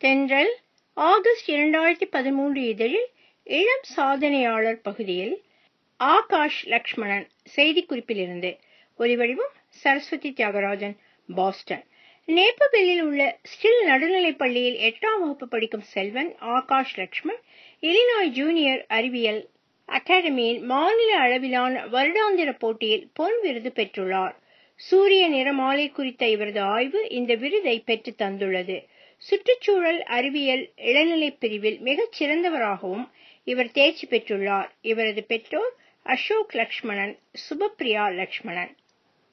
தென்றல் ஆகஸ்ட் இரண்டாயிரத்தி பதிமூன்று இதழில் இளம் சாதனையாளர் பகுதியில் ஆகாஷ் லக்ஷ்மணன் செய்திக்குறிப்பிலிருந்து ஒலிவடிவம் சரஸ்வதி தியாகராஜன் பாஸ்டன் நேப்பபில்லில் உள்ள ஸ்டில் நடுநிலைப் பள்ளியில் எட்டாம் வகுப்பு படிக்கும் செல்வன் ஆகாஷ் லக்ஷ்மண் இலினாய் ஜூனியர் அறிவியல் அகாடமியின் மாநில அளவிலான வருடாந்திர போட்டியில் பொன் விருது பெற்றுள்ளார் சூரிய நிறமாலை குறித்த இவரது ஆய்வு இந்த விருதை பெற்று தந்துள்ளது சுற்றுச்சூழல் அறிவியல் இளநிலைப் பிரிவில் மிகச் சிறந்தவராகவும் இவர் தேர்ச்சி பெற்றுள்ளார் இவரது பெற்றோர் அசோக் லக்ஷ்மணன் சுபப்பிரியா லக்ஷ்மணன்